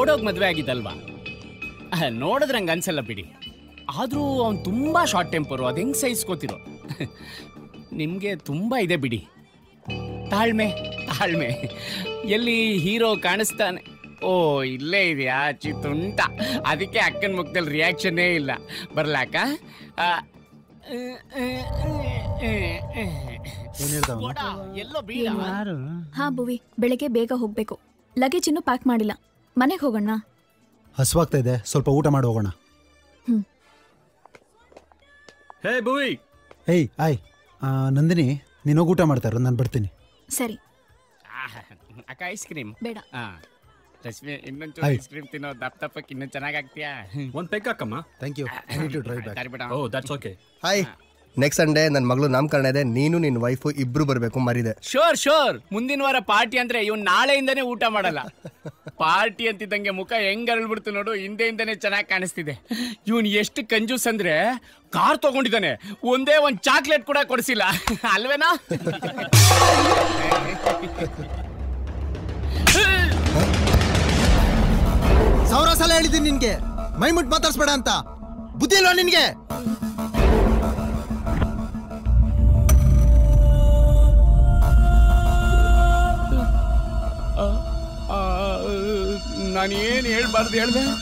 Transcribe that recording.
ಓಡೋಗ್ ಮದ್ವೆ ಆಗಿದ್ದಲ್ವಾ ಅಹ್, ನೋಡಿದ್ರೆ ಹಂಗೆ ಅನ್ಸಲ್ಲ ಬಿಡಿ ಆದ್ರೂ ಅವ್ನು ತುಂಬಾ ಶಾರ್ಟ್ ಟೆಂಪರು ಅದು ಹೆಂಗ್ ಸಹಿಸ್ಕೋತಿರೋ ನಿಮ್ಗೆ ತುಂಬಾ ಇದೆ ಬಿಡಿ ತಾಳ್ಮೆ ತಾಳ್ಮೆ ಎಲ್ಲಿ ಹೀರೋ ಕಾಣಿಸ್ತಾನೆ ಓ ಇಲ್ಲೇ ಇದೆಯಾ ಚಿತ್ತುಂಟ ಅದಕ್ಕೆ ಅಕ್ಕನ ಮುಖದಲ್ಲಿ ರಿಯಾಕ್ಷನ್ನೇ ಇಲ್ಲ ಬರ್ಲಾಕ ಆ, ಏನ್ ಹೇಳ್ತಾವ ಕೊಡ, ಎಲ್ಲೋ ಬೀಳ ಹಾ ಭುವಿ ಬೆಳಗ್ಗೆ ಬೇಗ ಹೋಗ್ಬೇಕು ಲಗೇಜ್ ಇನ್ನೂ ಪ್ಯಾಕ್ ಮಾಡಿಲ್ಲ ಮನೆಗೆ ಹೋಗೋಣ ಹಸುವಾಗ್ತಾ ಇದೆ ಸ್ವಲ್ಪ ಊಟ ಮಾಡಿ ಹೋಗೋಣ ಹೇ ಭುವಿ ಏಯ್ ಆಯ್ ಆ, ನಂದಿನಿ ನೀನು ಹೋಗಿ ಊಟ ಮಾಡ್ತಾ ಇರು ನಾನು ಬರ್ತೀನಿ ಸರಿ ಆಹ್, ಅಕ್ಕ ಐಸ್ ಕ್ರೀಮ್ ಬೇಡ ಹಾ ರಶ್ಮಿ ಇನ್ನೊಂಚೂರು ಆಯ್. ಐಸ್ ಕ್ರೀಮ್ ತಿನ್ನೋ ದಪ್ಪ ದಪ್ಪಕ್ಕೆ ಇನ್ನೂ ಚೆನ್ನಾಗಿ ಆಗ್ತೀಯಾ ಒಂದ್ ಪೆಗ್ ಹಾಕಮ್ಮ thank you to drive back ತರಿಬಿಡ oh that's okay hi next Sunday ನನ್ನ ಮಗಳು ನಾಮಕರಣ ಇದೆ ನೀನು ನಿನ್ನ ವೈಫು ಇಬ್ರು ಬರಬೇಕು ಮರಿದೆ ಶೋರ್ ಶೋರ್ ಮುಂದಿನ ವಾರ ಪಾರ್ಟಿ ಅಂದ್ರೆ ಇವ್ನು ನಾಳೆಯಿಂದನೇ ಊಟ ಮಾಡಲ್ಲ ಪಾರ್ಟಿ ಅಂತಿದ್ದಂಗೆ ಮುಖ ಹೆಂಗ್ ಅರಳ್ಬಿಡ್ತು ನೋಡು ಹಿಂದೆಯಿಂದನೇ ಚೆನ್ನಾಗಿ ಕಾಣಿಸ್ತಿದೆ ಇವನ್ ಎಷ್ಟು ಕಂಜೂಸ್ ಅಂದ್ರೆ ಕಾರ್ ತಗೊಂಡಿದ್ದಾನೆ ಒಂದೇ ಒಂದ್ ಚಾಕ್ಲೇಟ್ ಕೂಡ ಕೊಡಿಸಿಲ್ಲ ಅಲ್ವೇನಾ ಸಾವಿರ ಸಲ ಹೇಳಿದ್ದೀನಿ ನಿನ್ಗೆ ಮೈ ಮುಟ್ ಮಾತಾಡ್ಸ್ಬೇಡ ಅಂತ ಬುದ್ಧಿ ಇಲ್ವಾ ನಿನ್ಗೆ ನಾನು ಏನ್ ಹೇಳ್ಬಾರ್ದು ಹೇಳ್ದೆ